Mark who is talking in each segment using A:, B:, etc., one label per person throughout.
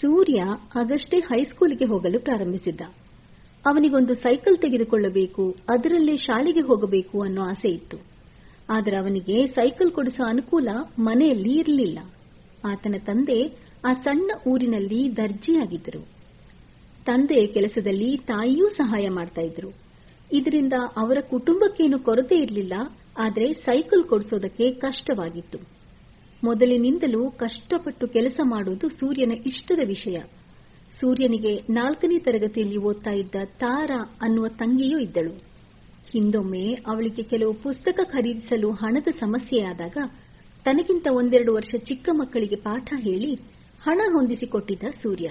A: ಸೂರ್ಯ ಆಗಷ್ಟೇ ಹೈಸ್ಕೂಲಿಗೆ ಹೋಗಲು ಪ್ರಾರಂಭಿಸಿದ್ದ ಅವನಿಗೊಂದು ಸೈಕಲ್ ತೆಗೆದುಕೊಳ್ಳಬೇಕು ಅದರಲ್ಲೇ ಶಾಲೆಗೆ ಹೋಗಬೇಕು ಅನ್ನೋ ಆಸೆ ಇತ್ತು ಆದರೆ ಅವನಿಗೆ ಸೈಕಲ್ ಕೊಡಿಸೋ ಅನುಕೂಲ ಮನೆಯಲ್ಲಿ ಇರಲಿಲ್ಲ ಆತನ ತಂದೆ ಆ ಸಣ್ಣ ಊರಿನಲ್ಲಿ ದರ್ಜಿಯಾಗಿದ್ದರು ತಂದೆಯ ಕೆಲಸದಲ್ಲಿ ತಾಯಿಯೂ ಸಹಾಯ ಮಾಡ್ತಾ ಇದ್ರು ಇದರಿಂದ ಅವರ ಕುಟುಂಬಕ್ಕೇನು ಕೊರತೆ ಇರಲಿಲ್ಲ ಆದರೆ ಸೈಕಲ್ ಕೊಡಿಸೋದಕ್ಕೆ ಕಷ್ಟವಾಗಿತ್ತು ಮೊದಲಿನಿಂದಲೂ ಕಷ್ಟಪಟ್ಟು ಕೆಲಸ ಮಾಡುವುದು ಸೂರ್ಯನ ಇಷ್ಟದ ವಿಷಯ ಸೂರ್ಯನಿಗೆ ನಾಲ್ಕನೇ ತರಗತಿಯಲ್ಲಿ ಓದ್ತಾ ಇದ್ದ ತಾರಾ ಅನ್ನುವ ತಂಗಿಯೂ ಇದ್ದಳು ಹಿಂದೊಮ್ಮೆ ಅವಳಿಗೆ ಕೆಲವು ಪುಸ್ತಕ ಖರೀದಿಸಲು ಹಣದ ಸಮಸ್ಯೆಯಾದಾಗ ತನಗಿಂತ ಒಂದೆರಡು ವರ್ಷ ಚಿಕ್ಕ ಮಕ್ಕಳಿಗೆ ಪಾಠ ಹೇಳಿ ಹಣ ಹೊಂದಿಸಿಕೊಟ್ಟಿದ್ದ ಸೂರ್ಯ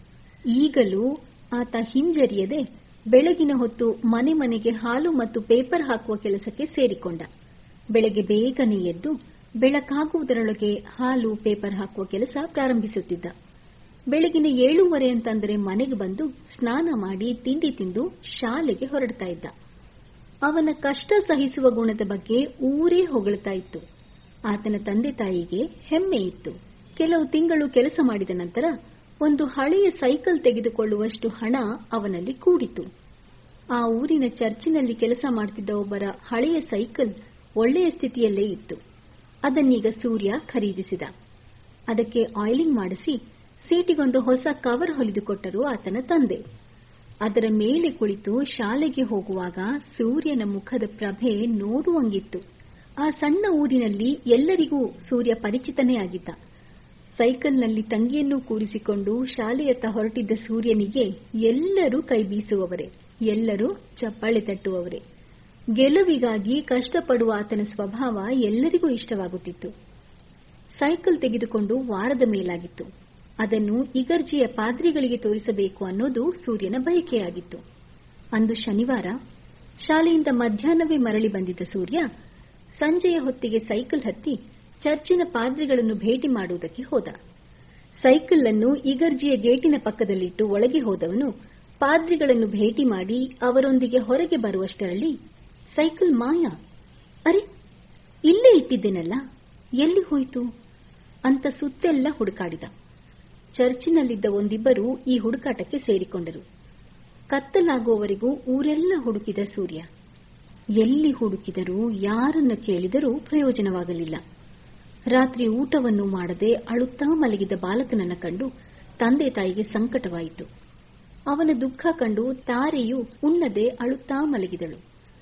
A: ಈಗಲೂ ಆತ ಹಿಂಜರಿಯದೆ ಬೆಳಗಿನ ಹೊತ್ತು ಮನೆ ಮನೆಗೆ ಹಾಲು ಮತ್ತು ಪೇಪರ್ ಹಾಕುವ ಕೆಲಸಕ್ಕೆ ಸೇರಿಕೊಂಡ ಬೆಳಗ್ಗೆ ಬೇಗನೆ ಎದ್ದು ಬೆಳಕಾಗುವುದರೊಳಗೆ ಹಾಲು ಪೇಪರ್ ಹಾಕುವ ಕೆಲಸ ಪ್ರಾರಂಭಿಸುತ್ತಿದ್ದ ಬೆಳಗಿನ ಏಳೂವರೆ ಅಂತಂದರೆ ಮನೆಗೆ ಬಂದು ಸ್ನಾನ ಮಾಡಿ ತಿಂಡಿ ತಿಂದು ಶಾಲೆಗೆ ಹೊರಡ್ತಾ ಇದ್ದ ಅವನ ಕಷ್ಟ ಸಹಿಸುವ ಗುಣದ ಬಗ್ಗೆ ಊರೇ ಹೊಗಳ್ತಾ ಇತ್ತು ಆತನ ತಂದೆ ತಾಯಿಗೆ ಹೆಮ್ಮೆ ಇತ್ತು ಕೆಲವು ತಿಂಗಳು ಕೆಲಸ ಮಾಡಿದ ನಂತರ ಒಂದು ಹಳೆಯ ಸೈಕಲ್ ತೆಗೆದುಕೊಳ್ಳುವಷ್ಟು ಹಣ ಅವನಲ್ಲಿ ಕೂಡಿತು ಆ ಊರಿನ ಚರ್ಚಿನಲ್ಲಿ ಕೆಲಸ ಮಾಡ್ತಿದ್ದ ಒಬ್ಬರ ಹಳೆಯ ಸೈಕಲ್ ಒಳ್ಳೆಯ ಸ್ಥಿತಿಯಲ್ಲೇ ಇತ್ತು ಅದನ್ನೀಗ ಸೂರ್ಯ ಖರೀದಿಸಿದ ಅದಕ್ಕೆ ಆಯಿಲಿಂಗ್ ಮಾಡಿಸಿ ಸೀಟಿಗೊಂದು ಹೊಸ ಕವರ್ ಹೊಲಿದುಕೊಟ್ಟರು ಆತನ ತಂದೆ ಅದರ ಮೇಲೆ ಕುಳಿತು ಶಾಲೆಗೆ ಹೋಗುವಾಗ ಸೂರ್ಯನ ಮುಖದ ಪ್ರಭೆ ನೋಡುವಂಗಿತ್ತು ಆ ಸಣ್ಣ ಊರಿನಲ್ಲಿ ಎಲ್ಲರಿಗೂ ಸೂರ್ಯ ಪರಿಚಿತನೇ ಆಗಿದ್ದ ಸೈಕಲ್ನಲ್ಲಿ ತಂಗಿಯನ್ನು ಕೂರಿಸಿಕೊಂಡು ಶಾಲೆಯತ್ತ ಹೊರಟಿದ್ದ ಸೂರ್ಯನಿಗೆ ಎಲ್ಲರೂ ಕೈ ಬೀಸುವವರೇ ಎಲ್ಲರೂ ಚಪ್ಪಾಳೆ ತಟ್ಟುವವರೇ ಗೆಲುವಿಗಾಗಿ ಕಷ್ಟಪಡುವ ಆತನ ಸ್ವಭಾವ ಎಲ್ಲರಿಗೂ ಇಷ್ಟವಾಗುತ್ತಿತ್ತು ಸೈಕಲ್ ತೆಗೆದುಕೊಂಡು ವಾರದ ಮೇಲಾಗಿತ್ತು ಅದನ್ನು ಇಗರ್ಜಿಯ ಪಾದ್ರಿಗಳಿಗೆ ತೋರಿಸಬೇಕು ಅನ್ನೋದು ಸೂರ್ಯನ ಬಯಕೆಯಾಗಿತ್ತು ಅಂದು ಶನಿವಾರ ಶಾಲೆಯಿಂದ ಮಧ್ಯಾಹ್ನವೇ ಮರಳಿ ಬಂದಿದ್ದ ಸೂರ್ಯ ಸಂಜೆಯ ಹೊತ್ತಿಗೆ ಸೈಕಲ್ ಹತ್ತಿ ಚರ್ಚಿನ ಪಾದ್ರಿಗಳನ್ನು ಭೇಟಿ ಮಾಡುವುದಕ್ಕೆ ಹೋದ ಸೈಕಲ್ ಅನ್ನು ಇಗರ್ಜಿಯ ಗೇಟಿನ ಪಕ್ಕದಲ್ಲಿಟ್ಟು ಒಳಗೆ ಹೋದವನು ಪಾದ್ರಿಗಳನ್ನು ಭೇಟಿ ಮಾಡಿ ಅವರೊಂದಿಗೆ ಹೊರಗೆ ಬರುವಷ್ಟರಲ್ಲಿ ಸೈಕಲ್ ಮಾಯ ಅರೆ ಇಲ್ಲೇ ಇಟ್ಟಿದ್ದೇನಲ್ಲ ಎಲ್ಲಿ ಹೋಯಿತು ಅಂತ ಸುತ್ತೆಲ್ಲ ಹುಡುಕಾಡಿದ ಚರ್ಚಿನಲ್ಲಿದ್ದ ಒಂದಿಬ್ಬರು ಈ ಹುಡುಕಾಟಕ್ಕೆ ಸೇರಿಕೊಂಡರು ಕತ್ತಲಾಗುವವರೆಗೂ ಊರೆಲ್ಲ ಹುಡುಕಿದ ಸೂರ್ಯ ಎಲ್ಲಿ ಹುಡುಕಿದರೂ ಯಾರನ್ನ ಕೇಳಿದರೂ ಪ್ರಯೋಜನವಾಗಲಿಲ್ಲ ರಾತ್ರಿ ಊಟವನ್ನು ಮಾಡದೆ ಅಳುತ್ತಾ ಮಲಗಿದ ಬಾಲಕನನ್ನ ಕಂಡು ತಂದೆ ತಾಯಿಗೆ ಸಂಕಟವಾಯಿತು ಅವನ ದುಃಖ ಕಂಡು ತಾರೆಯು ಉಣ್ಣದೆ ಅಳುತ್ತಾ ಮಲಗಿದಳು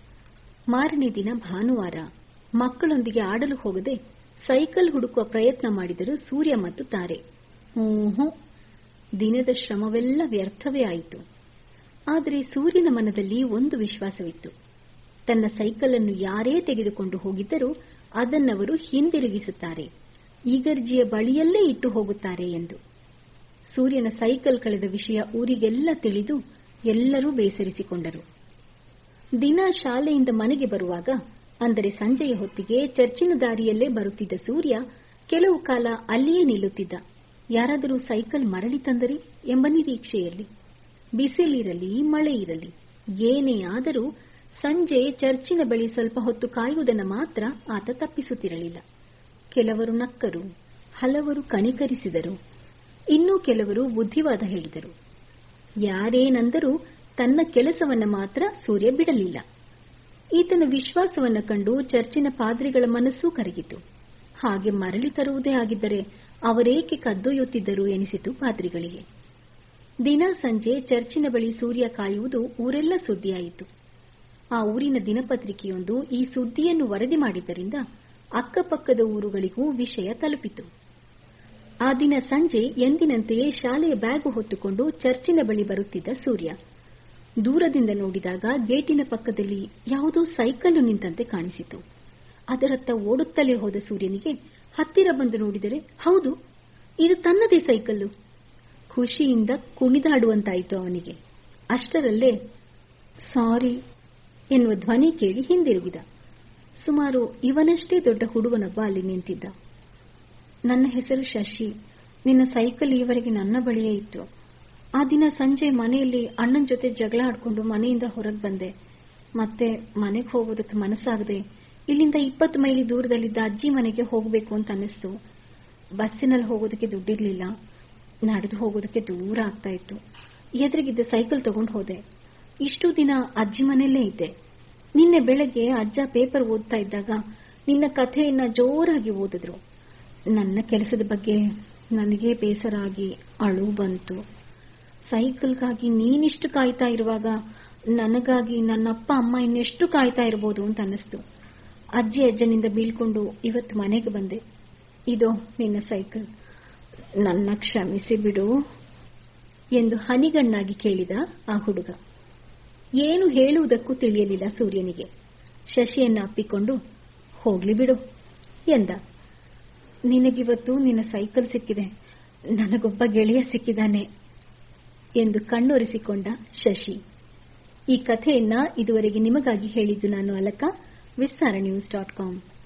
A: ಮಾರನೇ ದಿನ ಭಾನುವಾರ ಮಕ್ಕಳೊಂದಿಗೆ ಆಡಲು ಹೋಗದೆ ಸೈಕಲ್ ಹುಡುಕುವ ಪ್ರಯತ್ನ ಮಾಡಿದರು ಸೂರ್ಯ ಮತ್ತು ತಾರೆ ಹ್ಞೂ ದಿನದ ಶ್ರಮವೆಲ್ಲ ವ್ಯರ್ಥವೇ ಆಯಿತು ಆದರೆ ಸೂರ್ಯನ ಮನದಲ್ಲಿ ಒಂದು ವಿಶ್ವಾಸವಿತ್ತು ತನ್ನ ಸೈಕಲ್ ಅನ್ನು ಯಾರೇ ತೆಗೆದುಕೊಂಡು ಹೋಗಿದ್ದರೂ ಅದನ್ನವರು ಹಿಂದಿರುಗಿಸುತ್ತಾರೆ ಈಗರ್ಜಿಯ ಬಳಿಯಲ್ಲೇ ಇಟ್ಟು ಹೋಗುತ್ತಾರೆ ಎಂದು ಸೂರ್ಯನ ಸೈಕಲ್ ಕಳೆದ ವಿಷಯ ಊರಿಗೆಲ್ಲ ತಿಳಿದು ಎಲ್ಲರೂ ಬೇಸರಿಸಿಕೊಂಡರು ದಿನ ಶಾಲೆಯಿಂದ ಮನೆಗೆ ಬರುವಾಗ ಅಂದರೆ ಸಂಜೆಯ ಹೊತ್ತಿಗೆ ಚರ್ಚಿನ ದಾರಿಯಲ್ಲೇ ಬರುತ್ತಿದ್ದ ಸೂರ್ಯ ಕೆಲವು ಕಾಲ ಅಲ್ಲಿಯೇ ನಿಲ್ಲುತ್ತಿದ್ದ ಯಾರಾದರೂ ಸೈಕಲ್ ಮರಳಿ ತಂದರೆ ಎಂಬ ನಿರೀಕ್ಷೆಯಲ್ಲಿ ಬಿಸಿಲಿರಲಿ ಮಳೆ ಇರಲಿ ಏನೇ ಆದರೂ ಸಂಜೆ ಚರ್ಚಿನ ಬಳಿ ಸ್ವಲ್ಪ ಹೊತ್ತು ಕಾಯುವುದನ್ನು ಮಾತ್ರ ಆತ ತಪ್ಪಿಸುತ್ತಿರಲಿಲ್ಲ ಕೆಲವರು ನಕ್ಕರು ಹಲವರು ಕನಿಕರಿಸಿದರು ಇನ್ನೂ ಕೆಲವರು ಬುದ್ಧಿವಾದ ಹೇಳಿದರು ಯಾರೇನೆಂದರೂ ತನ್ನ ಕೆಲಸವನ್ನ ಮಾತ್ರ ಸೂರ್ಯ ಬಿಡಲಿಲ್ಲ ಈತನ ವಿಶ್ವಾಸವನ್ನ ಕಂಡು ಚರ್ಚಿನ ಪಾದ್ರಿಗಳ ಮನಸ್ಸೂ ಕರಗಿತು ಹಾಗೆ ಮರಳಿ ತರುವುದೇ ಆಗಿದ್ದರೆ ಅವರೇಕೆ ಕದ್ದೊಯ್ಯುತ್ತಿದ್ದರು ಎನಿಸಿತು ಪಾದ್ರಿಗಳಿಗೆ ದಿನ ಸಂಜೆ ಚರ್ಚಿನ ಬಳಿ ಸೂರ್ಯ ಕಾಯುವುದು ಊರೆಲ್ಲ ಸುದ್ದಿಯಾಯಿತು ಆ ಊರಿನ ದಿನಪತ್ರಿಕೆಯೊಂದು ಈ ಸುದ್ದಿಯನ್ನು ವರದಿ ಮಾಡಿದ್ದರಿಂದ ಅಕ್ಕಪಕ್ಕದ ಊರುಗಳಿಗೂ ವಿಷಯ ತಲುಪಿತು ಆ ದಿನ ಸಂಜೆ ಎಂದಿನಂತೆಯೇ ಶಾಲೆಯ ಬ್ಯಾಗು ಹೊತ್ತುಕೊಂಡು ಚರ್ಚಿನ ಬಳಿ ಬರುತ್ತಿದ್ದ ಸೂರ್ಯ ದೂರದಿಂದ ನೋಡಿದಾಗ ಗೇಟಿನ ಪಕ್ಕದಲ್ಲಿ ಯಾವುದೋ ಸೈಕಲ್ಲು ನಿಂತಂತೆ ಕಾಣಿಸಿತು ಅದರತ್ತ ಓಡುತ್ತಲೇ ಹೋದ ಸೂರ್ಯನಿಗೆ ಹತ್ತಿರ ಬಂದು ನೋಡಿದರೆ ಹೌದು ಇದು ತನ್ನದೇ ಸೈಕಲ್ಲು ಖುಷಿಯಿಂದ ಕುಣಿದಾಡುವಂತಾಯಿತು ಅವನಿಗೆ ಅಷ್ಟರಲ್ಲೇ ಸಾರಿ ಎನ್ನುವ ಧ್ವನಿ ಕೇಳಿ ಹಿಂದಿರುಗಿದ ಸುಮಾರು ಇವನಷ್ಟೇ ದೊಡ್ಡ ಹುಡುಗನೊಬ್ಬ ಅಲ್ಲಿ ನಿಂತಿದ್ದ ನನ್ನ ಹೆಸರು ಶಶಿ ನಿನ್ನ ಸೈಕಲ್ ಈವರೆಗೆ ನನ್ನ ಬಳಿಯೇ ಇತ್ತು ಆ ದಿನ ಸಂಜೆ ಮನೆಯಲ್ಲಿ ಅಣ್ಣನ ಜೊತೆ ಜಗಳ ಆಡ್ಕೊಂಡು ಮನೆಯಿಂದ ಹೊರಗೆ ಬಂದೆ ಮತ್ತೆ ಮನೆಗೆ ಹೋಗೋದಕ್ಕೆ ಮನಸ್ಸಾಗದೆ ಇಲ್ಲಿಂದ ಇಪ್ಪತ್ತು ಮೈಲಿ ದೂರದಲ್ಲಿದ್ದ ಅಜ್ಜಿ ಮನೆಗೆ ಹೋಗಬೇಕು ಅಂತ ಅನ್ನಿಸ್ತು ಬಸ್ಸಿನಲ್ಲಿ ಹೋಗೋದಕ್ಕೆ ದುಡ್ಡಿರ್ಲಿಲ್ಲ ನಡೆದು ಹೋಗೋದಕ್ಕೆ ದೂರ ಆಗ್ತಾ ಇತ್ತು ಎದುರಿಗಿದ್ದ ಸೈಕಲ್ ತಗೊಂಡು ಹೋದೆ ಇಷ್ಟು ದಿನ ಅಜ್ಜಿ ಮನೆಯಲ್ಲೇ ಇದ್ದೆ ನಿನ್ನೆ ಬೆಳಗ್ಗೆ ಅಜ್ಜ ಪೇಪರ್ ಓದ್ತಾ ಇದ್ದಾಗ ನಿನ್ನ ಕಥೆಯನ್ನ ಜೋರಾಗಿ ಓದಿದ್ರು ನನ್ನ ಕೆಲಸದ ಬಗ್ಗೆ ನನಗೆ ಬೇಸರ ಆಗಿ ಅಳು ಬಂತು ಸೈಕಲ್ಗಾಗಿ ನೀನಿಷ್ಟು ಕಾಯ್ತಾ ಇರುವಾಗ ನನಗಾಗಿ ನನ್ನಪ್ಪ ಅಮ್ಮ ಇನ್ನೆಷ್ಟು ಕಾಯ್ತಾ ಇರಬಹುದು ಅಂತ ಅನ್ನಿಸ್ತು ಅಜ್ಜಿ ಅಜ್ಜನಿಂದ ಬೀಳ್ಕೊಂಡು ಇವತ್ತು ಮನೆಗೆ ಬಂದೆ ಇದೋ ನಿನ್ನ ಸೈಕಲ್ ನನ್ನ ಕ್ಷಮಿಸಿ ಬಿಡು ಎಂದು ಹನಿಗಣ್ಣಾಗಿ ಕೇಳಿದ ಆ ಹುಡುಗ ಏನು ಹೇಳುವುದಕ್ಕೂ ತಿಳಿಯಲಿಲ್ಲ ಸೂರ್ಯನಿಗೆ ಶಶಿಯನ್ನ ಅಪ್ಪಿಕೊಂಡು ಹೋಗ್ಲಿ ಬಿಡು ಎಂದ ನಿನಗಿವತ್ತು ನಿನ್ನ ಸೈಕಲ್ ಸಿಕ್ಕಿದೆ ನನಗೊಬ್ಬ ಗೆಳೆಯ ಸಿಕ್ಕಿದ್ದಾನೆ ಎಂದು ಕಣ್ಣೊರೆಸಿಕೊಂಡ ಶಶಿ ಈ ಕಥೆಯನ್ನ ಇದುವರೆಗೆ ನಿಮಗಾಗಿ ಹೇಳಿದ್ದು ನಾನು Alaka Vistara news dot com